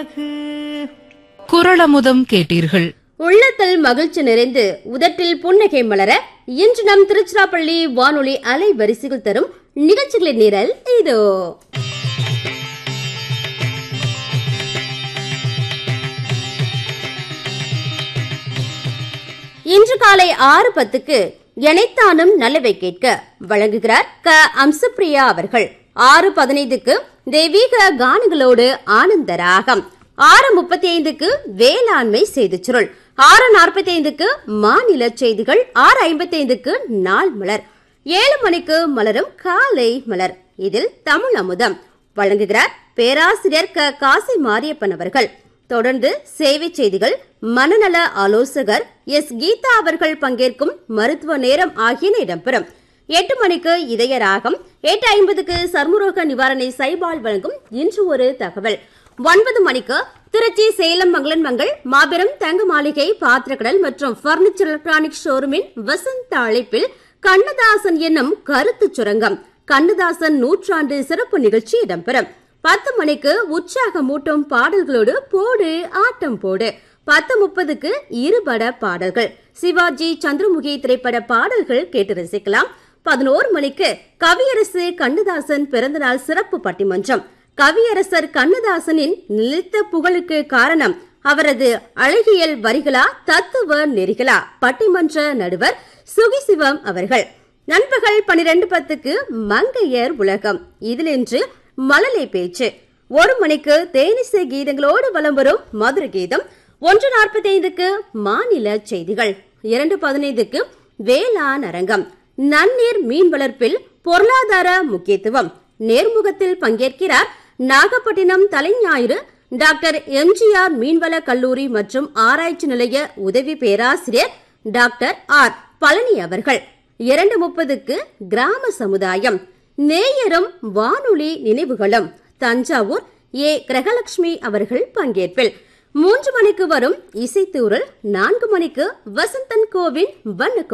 குரளமுதம் கேட்டீர்கள் உள்ளத்தில் மகிழ்ச்சி நிறைந்து உதட்டில் புன்னகை மலர இன்று நம் திருச்சிராப்பள்ளி வானொலி அலை வரிசைகள் தரும் நிகழ்ச்சிகளின் நிரல் இதோ இன்று காலை ஆறு பத்துக்கு எனைத்தானும் நல்லவை கேட்க வழங்குகிறார் க அம்சப்பிரியா அவர்கள் ஆறு பதினைந்துக்கு தெய்வீக கானங்களோடு ஆனந்த ராகம் ஆறு முப்பத்தி ஐந்துக்கு வேளாண்மை செய்திச் சுருள் ஆறு நாற்பத்தி ஐந்துக்கு மாநில செய்திகள் ஆறு ஐம்பத்தி ஐந்துக்கு நாள் மலர் ஏழு மணிக்கு மலரும் காலை மலர் இதில் தமிழ் அமுதம் வழங்குகிறார் பேராசிரியர் க காசி மாரியப்பன் அவர்கள் தொடர்ந்து சேவை செய்திகள் மனநல ஆலோசகர் எஸ் கீதா அவர்கள் பங்கேற்கும் மருத்துவ நேரம் ஆகியன இடம்பெறும் எட்டு மணிக்கு இதய ராகம் எட்டு ஐம்பதுக்கு சர்மரோக நிவாரணை சைபால் வழங்கும் இன்று ஒரு தகவல் ஒன்பது மணிக்கு திருச்சி சேலம் மங்களன் மங்கள் மாபெரும் தங்க மாளிகை பாத்திரக்கடல் மற்றும் பர்னிச்சர் எலக்ட்ரானிக் ஷோரூமின் வசந்த அழைப்பில் கண்ணதாசன் என்னும் கருத்து சுரங்கம் கண்ணதாசன் நூற்றாண்டு சிறப்பு நிகழ்ச்சி இடம்பெறும் பத்து மணிக்கு உற்சாகமூட்டும் பாடல்களோடு போடு ஆட்டம் போடு பத்து முப்பதுக்கு இருபட பாடல்கள் சிவாஜி சந்திரமுகி திரைப்பட பாடல்கள் கேட்டு ரசிக்கலாம் பதினோரு மணிக்கு கவியரசு கண்ணதாசன் பிறந்தநாள் சிறப்பு பட்டிமன்றம் கவியரசர் கண்ணதாசனின் நிலைத்த புகழுக்கு காரணம் அவரது அழகியல் வரிகளா தத்துவ நெறிகளா பட்டிமன்ற நடுவர் சுகிசிவம் அவர்கள் நண்பகல் பனிரெண்டு பத்துக்கு மங்கையர் உலகம் இதில் இன்று மழலை பேச்சு ஒரு மணிக்கு தேனிசை கீதங்களோடு வலம் வரும் மதுர கீதம் ஒன்று நாற்பத்தி ஐந்துக்கு மாநில செய்திகள் இரண்டு பதினைந்துக்கு வேளாண் அரங்கம் நன்னீர் மீன் வளர்ப்பில் பொருளாதார முக்கியத்துவம் நேர்முகத்தில் பங்கேற்கிறார் நாகப்பட்டினம் தலைஞாயிறு டாக்டர் எம்ஜிஆர் மீன்வள கல்லூரி மற்றும் ஆராய்ச்சி நிலைய உதவி பேராசிரியர் டாக்டர் ஆர் பழனி அவர்கள் இரண்டு முப்பதுக்கு கிராம சமுதாயம் நேயரும் வானொலி நினைவுகளும் தஞ்சாவூர் ஏ கிரகலட்சுமி அவர்கள் பங்கேற்பில் மூன்று மணிக்கு வரும் இசைத்தூரல் நான்கு மணிக்கு வசந்தன் கோவின் வண்ண